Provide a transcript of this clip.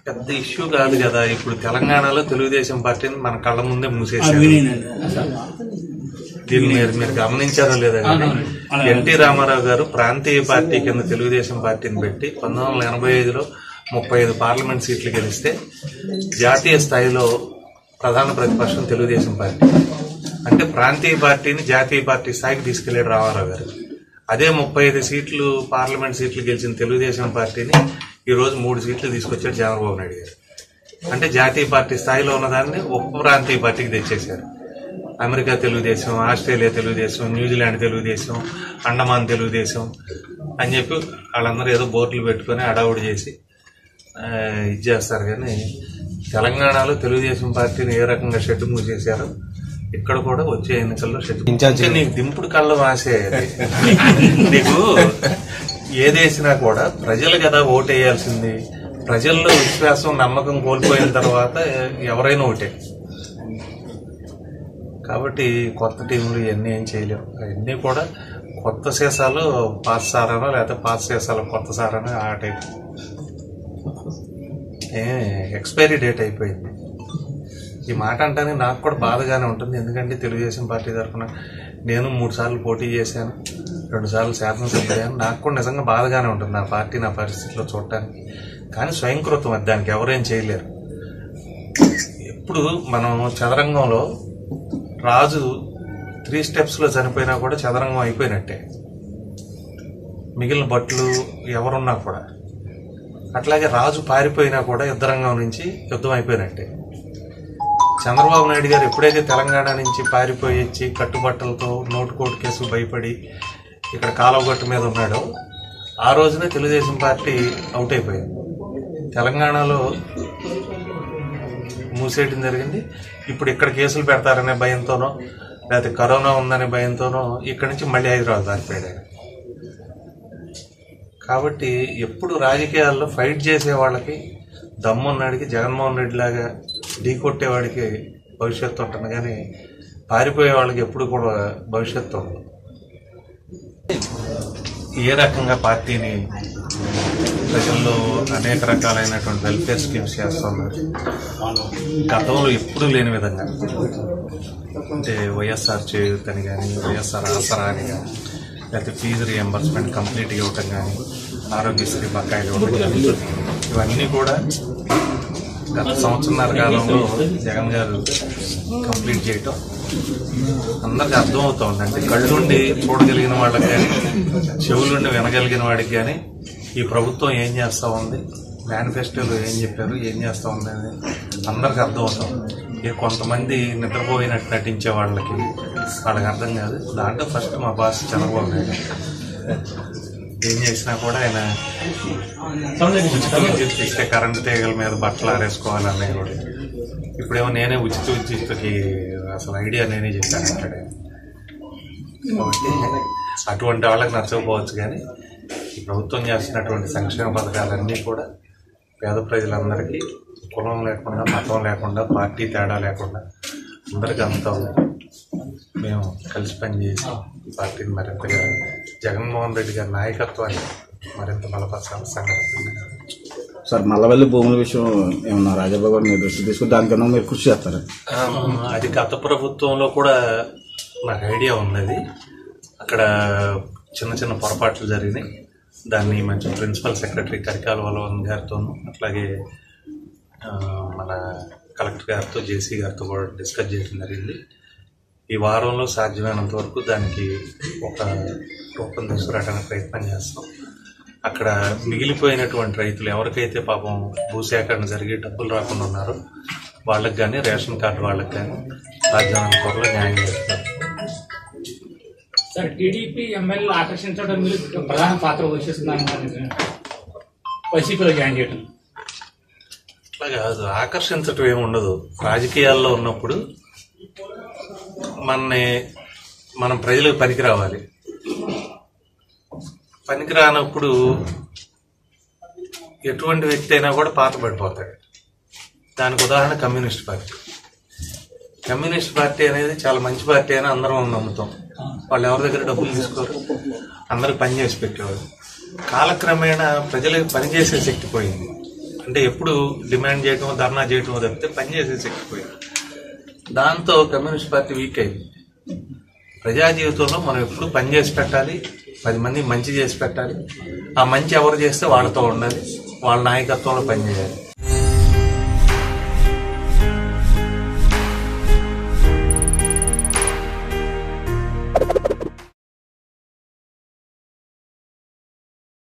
పెద్ద ఇష్యూ కాదు కదా ఇప్పుడు తెలంగాణలో తెలుగుదేశం పార్టీని మన కళ్ళ ముందే మూసేశారు వినీనండి దీన్ని మీరు మీరు గమనించారో లేదో కానీ ఎన్టీ రామారావు గారు ప్రాంతీయ పార్టీ కింద తెలుగుదేశం పార్టీని పెట్టి పంతొమ్మిది వందల ఎనభై ఐదులో ముప్పై ఐదు పార్లమెంట్ సీట్లు గెలిస్తే జాతీయ స్థాయిలో ప్రధాన ప్రతిపక్షం తెలుగుదేశం పార్టీ అంటే ప్రాంతీయ పార్టీని జాతీయ పార్టీ స్థాయికి తీసుకెళ్లాడు రామారావు గారు అదే ముప్పై ఐదు సీట్లు పార్లమెంట్ సీట్లు గెలిచిన తెలుగుదేశం పార్టీని ఈ రోజు మూడు సీట్లు తీసుకొచ్చాడు చంద్రబాబు నాయుడు గారు అంటే జాతీయ పార్టీ స్థాయిలో ఉన్నదాన్ని ఉప ప్రాంతీయ పార్టీకి తెచ్చేశారు America Telugu Desam Australia Telugu Desam New Zealand Telugu Desam Andaman Telugu Desam అని చెప్పి వాళ్ళందరూ ఏదో బోర్డులు పెట్టుకొని అడావుడి చేసి ఆ, ఇది చేస్తారు కానీ తెలంగాణలో తెలుగుదేశం పార్టీని ఏ రకంగా షెడ్ మూసేశారో ఇక్కడ కూడా వచ్చే ఎన్నికల్లో షెడ్ అంటే నీకు దింపుడు కళ్ళ వాసే అది. నీకు ఏదేసినా కూడా ప్రజలు కదా ఓటేయాల్సింది ప్రజల్లో విశ్వాసం నమ్మకం కోల్పోయిన తర్వాత ఎవరైనా ఒకటే కాబట్టి కొత్త టీంలు ఇవన్నీ ఏం చేయలేవు అవన్నీ కూడా కొత్త సీసాలు పాత సారానో లేకపోతే పాత సీసాలు కొత్త సారానో ఆ టైప్ ఏ ఎక్స్పైరీ డేట్ అయిపోయింది ఈ మాట అంటానే నాకు కూడా బాధగానే ఉంటుంది ఎందుకంటే తెలుగుదేశం పార్టీ తరఫున నేను మూడు సార్లు పోటీ చేశాను రెండు సార్లు శాసనసభ్యులు నాకు కూడా నిజంగా బాధగానే ఉంటుంది నా పార్టీ నా పరిస్థితిలో చూడటానికి కానీ స్వయంకృతం అది దానికి ఎవరేం చేయలేరు ఎప్పుడు మనం చదరంగంలో రాజు త్రీ స్టెప్స్ లో చనిపోయినా కూడా చదరంగం అయిపోయినట్టే మిగిలిన భట్లు ఎవరున్నా కూడా అట్లాగే రాజు పారిపోయినా కూడా యుద్ధరంగం నుంచి యుద్ధం అయిపోయినట్టే చంద్రబాబు నాయుడు గారు ఎప్పుడైతే తెలంగాణ నుంచి పారిపోయి వచ్చి కట్టుబట్టలతో నోటు కోటు కేసు భయపడి ఇక్కడ కాలువగట్టు మీద ఉన్నాడో ఆ రోజునే తెలుగుదేశం పార్టీ అవుట్ అయిపోయింది తెలంగాణలో మూసేయడం జరిగింది ఇప్పుడు ఇక్కడ కేసులు పెడతారనే భయంతోనో లేకపోతే కరోనా ఉందనే భయంతోనో ఇక్కడ నుంచి మళ్ళీ హైదరాబాద్ పారిపోయాడు ఆయన. కాబట్టి ఎప్పుడు రాజకీయాల్లో ఫైట్ చేసే వాళ్ళకి దమ్మున్నాడికి జగన్మోహన్ రెడ్డి లాగా ఢీ కొట్టేవాడికి భవిష్యత్తు ఉంటుంది కానీ పారిపోయే వాళ్ళకి ఎప్పుడు కూడా భవిష్యత్తు ఉండదు ఏ రకంగా పార్టీని ప్రజల్లో అనేక రకాలైనటువంటి వెల్ఫేర్ స్కీమ్స్ చేస్తున్నారు గతంలో ఎప్పుడూ లేని విధంగా అంటే వైఎస్ఆర్ చేయూత్ అని కానీ వైఎస్ఆర్ ఆసరా అని కానీ లేకపోతే ఫీజు రియంబర్స్మెంట్ కంప్లీట్గా ఇవ్వటం కానీ ఆరోగ్యశ్రీ బకాయిలు ఇవ్వటం కానీ ఇవన్నీ కూడా గత సంవత్సరాల కాలంలో జగన్ గారు కంప్లీట్ చేయటం అందరికి అర్థం అవుతుంది అంటే కళ్ళుండి చూడగలిగిన వాళ్ళకి కానీ చెవులుండి వినగలిగిన వాడికి కానీ ఈ ప్రభుత్వం ఏం చేస్తా ఉంది మేనిఫెస్టోలో ఏం చెప్పారు ఏం చేస్తా ఉంది అని అందరికి అర్థం అవుతుంది ఇక కొంతమంది నిద్రపోయినట్టు నటించే వాళ్ళకి వాళ్ళకి అర్థం కాదు దాంట్లో ఫస్ట్ మా బాస్ చంద్రబాబు నాయుడు ఏం చేసినా కూడా ఆయన ఉచిత విద్యుత్ ఇస్తే కరెంటు తీగల మీద బట్టలు ఆరేసుకోవాలనేది కూడా ఇప్పుడేమో నేనే ఉచిత విద్యుత్కి అసలు ఐడియా నేనే చెప్పాను అంటాడు ఆయన. కాబట్టి అటువంటి వాళ్ళకి నచ్చకపోవచ్చు కానీ ఈ ప్రభుత్వం చేస్తున్నటువంటి సంక్షేమ పథకాలన్నీ కూడా పేద ప్రజలందరికీ కులం లేకుండా మతం లేకుండా పార్టీ తేడా లేకుండా అందరికీ అందుతాము మేము కలిసి పనిచేసి ఈ పార్టీని మరింతగా జగన్మోహన్ రెడ్డి గారి నాయకత్వాన్ని మరింత బలపరచాలని సంఘటన సార్ మల్లవల్లి భూముల విషయం ఏమన్నా రాజబాబు గారు మీరు దృష్టి తీసుకుని దానికన్నా మీరు కృషి చేస్తారా ఆ, అది గత ప్రభుత్వంలో కూడా నాకు ఐడియా ఉన్నది అక్కడ చిన్న చిన్న పొరపాట్లు జరిగినాయి దాన్ని మంచి ప్రిన్సిపల్ సెక్రటరీ కరికాల వలవన్ గారితోనూ అట్లాగే ఆ, మన కలెక్టర్ గారితో జేసీ గారితో కూడా డిస్కస్ చేయడం జరిగింది ఈ వారంలో సాధ్యమైనంత వరకు దానికి ఒక రూపం తీసుకురావడానికి ప్రయత్నం చేస్తాం అక్కడ మిగిలిపోయినటువంటి రైతులు ఎవరికైతే పాపం భూసేకరణ జరిగి డబ్బులు రాకుండా ఉన్నారో వాళ్ళకి కానీ రేషన్ కార్డు వాళ్ళకి కానీ సాధ్యమైనంత త్వరలో న్యాయం చేస్తారు సార్ టీడీపీ ఎమ్మెల్యేలు ఆకర్షించడం మీరు ప్రధాన పాత్ర పోషిస్తున్నారు వైసీపీలో జాయిన్ చేయడం అట్లా కాదు ఆకర్షించటం ఏమి ఉండదు రాజకీయాల్లో ఉన్నప్పుడు మనని మనం ప్రజలకు పనికి రావాలి పనికి రానప్పుడు ఎటువంటి వ్యక్తి అయినా కూడా పాత పడిపోతాడు దానికి ఉదాహరణ కమ్యూనిస్ట్ పార్టీ కమ్యూనిస్ట్ పార్టీ అనేది చాలా మంచి పార్టీ అని అందరం నమ్ముతాం వాళ్ళు ఎవరి దగ్గర డబ్బులు తీసుకోరు అందరికి పని చేసి పెట్టేవారు కాలక్రమేణా ప్రజలకు పనిచేసే శక్తి పోయింది అంటే ఎప్పుడు డిమాండ్ చేయటం ధర్నా చేయటం తప్పితే పని చేసే శక్తి పోయింది దాంతో కమ్యూనిస్ట్ పార్టీ వీక్ అయింది ప్రజా జీవితంలో మనం ఎప్పుడు పని చేసి పెట్టాలి పది మంది మంచి చేసి పెట్టాలి ఆ మంచి ఎవరు చేస్తే వాళ్ళతో ఉండాలి వాళ్ళ నాయకత్వంలో పనిచేయాలి